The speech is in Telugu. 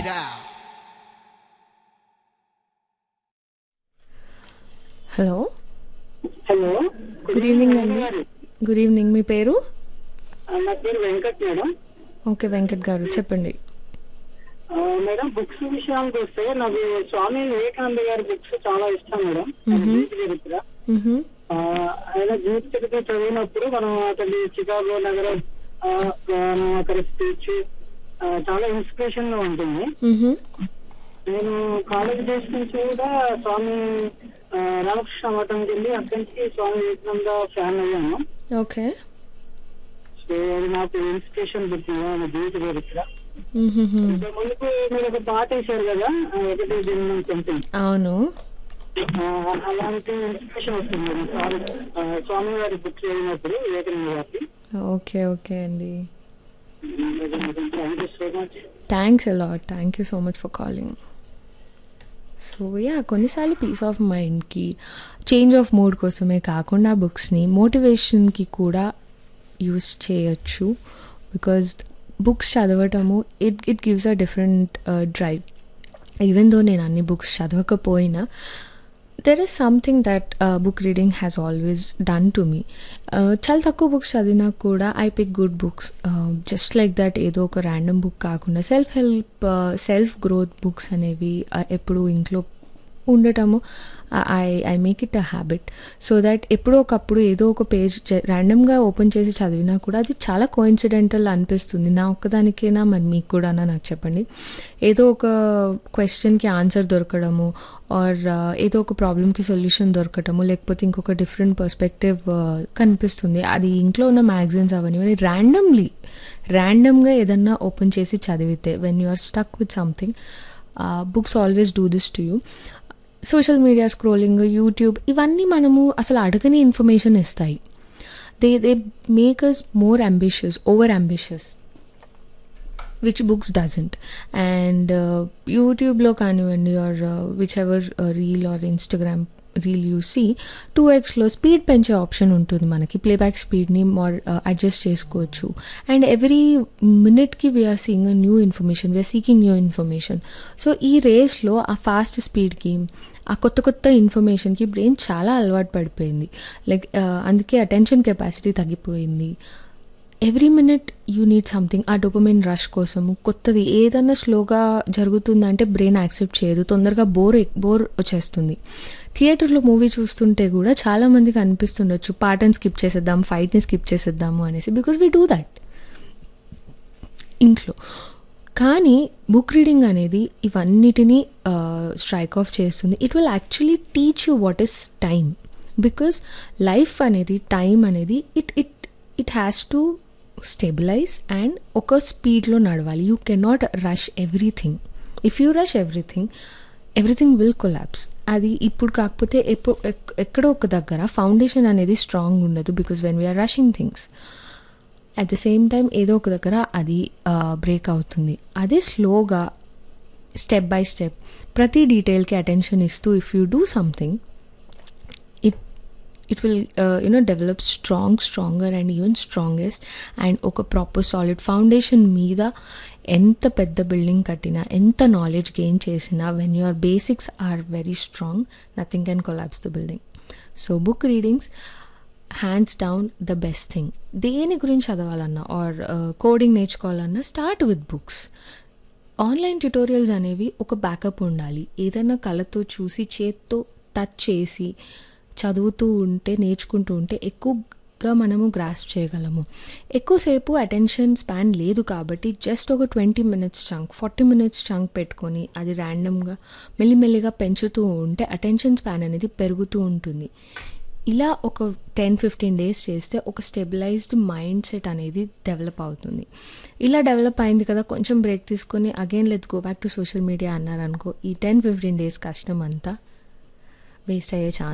హలో హలో గుడ్ ఈవినింగ్ అండి గుడ్ ఈవినింగ్ మీ పేరు ఆ, నా పేరు వెంకట్ మేడం ఓకే వెంకట్ గారు చెప్పండి ఆ, మేడం బుక్స్ విషయానికి వస్తే నాకు స్వామి వివేకానంద గారి బుక్స్ చాలా ఇష్టం మేడం ఆయన జీవిత చరిత్ర మ్హూ. ఆ, ఆయన జీవిత చరిత్ర చదివినప్పుడు మనం అతని చికాగో నగరం ఆ, మనం అక్కడ స్పీచ్ చాలా ఇన్స్పిరేషన్ గా ఉంటుంది మ్హూ. నేను కాలేజ్ డేస్ నుంచి కూడా స్వామి ఆ, రామకృష్ణ మఠంకి వెళ్ళి అక్కడి నుంచి స్వామి వివేకానంద ఫ్యాన్ అయ్యాను ఓకే సో అది నాకు ఇన్స్పిరేషన్ పుట్టింది ఆయన జీవిత చరిత్ర మ్హూహు. ఇంత ముందుకు మీరు ఒక పాట వేశారు కదా ఆ, ఒకటి జన్మం సంథింగ్ అవును అలాంటి ఇన్స్పిరేషన్ వస్తుంది మేడం స్వామి ఆ, స్వామి గారి బుక్ చదివినప్పుడు వివేకానంద గారికి ఓకే ఓకే అండి thank you so much thanks a lot thank you so much for calling so yeah కొన్నిసార్లు పీస్ ఆఫ్ మైండ్కి చేంజ్ ఆఫ్ మూడ్ కోసమే కాకుండా బుక్స్ని మోటివేషన్కి కూడా యూస్ చేయొచ్చు బికాజ్ బుక్స్ చదవటము it it gives a different drive even though నేను అన్ని బుక్స్ చదవకపోయినా there is something that book reading has always done to me చాలా తక్కువ బుక్స్ చదివినా కూడా I pick good books just like that ఏదో ఒక ర్యాండమ్ బుక్ కాకుండా self help self growth books అనేవి uh, ఎప్పుడు ఇంట్లో ఉండటము I I make it a habit so that ఎప్పుడో ఒకప్పుడు ఏదో ఒక పేజ్ ర్యాండమ్గా ఓపెన్ చేసి చదివినా కూడా అది చాలా కోయిన్సిడెంటల్ అనిపిస్తుంది నా ఒక్కదానికైనా మరి మీకు కూడా నాకు చెప్పండి ఏదో ఒక క్వశ్చన్కి ఆన్సర్ దొరకడము ఆర్ ఏదో ఒక ప్రాబ్లమ్కి సొల్యూషన్ దొరకటము లేకపోతే ఇంకొక డిఫరెంట్ పర్స్పెక్టివ్ కనిపిస్తుంది అది ఇంట్లో ఉన్న మ్యాగజైన్స్ అవన్నీ ర్యాండమ్లీ ర్యాండమ్గా ఏదన్నా ఓపెన్ చేసి చదివితే when you are stuck with something books always do this to you social media scrolling YouTube ఇవన్నీ మనము అసలు అడగని ఇన్ఫర్మేషన్ ఇస్తాయి they they make us more ambitious over ambitious which books doesn't and యూట్యూబ్లో కానివ్వండి or which ever reel or Instagram reel you see two ఎక్స్లో స్పీడ్ పెంచే ఆప్షన్ ఉంటుంది మనకి ప్లేబ్యాక్ స్పీడ్ని మోర్ అడ్జస్ట్ చేసుకోవచ్చు అండ్ ఎవ్రీ మినిట్కి we're seeing a new information we're seeking new information so ఈ రేస్లో ఆ ఫాస్ట్ స్పీడ్కి ఆ కొత్త కొత్త ఇన్ఫర్మేషన్కి బ్రెయిన్ చాలా అలవాటు పడిపోయింది లైక్ అందుకే అటెన్షన్ కెపాసిటీ తగ్గిపోయింది every minute you need something ah dopamine rush కోసము కొత్తది ఏదన్నా స్లోగా జరుగుతుందంటే బ్రెయిన్ యాక్సెప్ట్ చేయదు తొందరగా బోర్ బోర్ వచ్చేస్తుంది థియేటర్లో మూవీ చూస్తుంటే కూడా చాలామందికి అనిపిస్తుండొచ్చు పాటని స్కిప్ చేసేద్దాం ఫైట్ని స్కిప్ చేసేద్దాము అనేసి బికాస్ వీ డూ దట్ ఇంట్లో కానీ బుక్ రీడింగ్ అనేది ఇవన్నిటినీ స్ట్రైక్ ఆఫ్ చేస్తుంది it will actually teach you what is time because life అనేది టైం అనేది it it it has to stabilise and ఒక స్పీడ్లో నడవాలి you cannot rush everything if you rush everything everything will collapse అది ఇప్పుడు కాకపోతే ఎప్పుడు ఎక్కడో ఒక దగ్గర ఫౌండేషన్ అనేది స్ట్రాంగ్ ఉండదు because when we're rushing things at the same time ఏదో ఒక దగ్గర అది బ్రేక్ అవుతుంది అదే స్లోగా స్టెప్ బై స్టెప్ ప్రతి డీటెయిల్కి అటెన్షన్ ఇస్తూ if you do something it it will you know develop strong stronger and even strongest and ఒక ప్రాపర్ సాలిడ్ ఫౌండేషన్ మీద ఎంత పెద్ద బిల్డింగ్ కట్టినా ఎంత నాలెడ్జ్ గెయిన్ చేసినా when your basics are very strong nothing can collapse the building so book readings hands down the best thing దేని గురించి చదవాలన్నా ఆర్ కోడింగ్ నేర్చుకోవాలన్నా start with books online tutorials అనేవి ఒక బ్యాకప్ ఉండాలి ఏదైనా కళతో చూసి చేత్తో టచ్ చేసి చదువుతూ ఉంటే నేర్చుకుంటూ ఉంటే ఎక్కువగా మనము గ్రాస్ప్ చేయగలము ఎక్కువసేపు అటెన్షన్ స్పాన్ లేదు కాబట్టి జస్ట్ ఒక twenty minutes chunk forty minutes chunk పెట్టుకొని అది ర్యాండమ్గా మెల్లిమెల్లిగా పెంచుతూ ఉంటే అటెన్షన్ స్పాన్ అనేది పెరుగుతూ ఉంటుంది ఇలా ఒక టెన్ ఫిఫ్టీన్ డేస్ చేస్తే ఒక స్టెబిలైజ్డ్ మైండ్ సెట్ అనేది డెవలప్ అవుతుంది ఇలా డెవలప్ అయింది కదా కొంచెం బ్రేక్ తీసుకొని again let's go back to social media అన్నారనుకో ఈ టెన్ ఫిఫ్టీన్ డేస్ కష్టం అంతా వేస్ట్ అయ్యే ఛాన్స్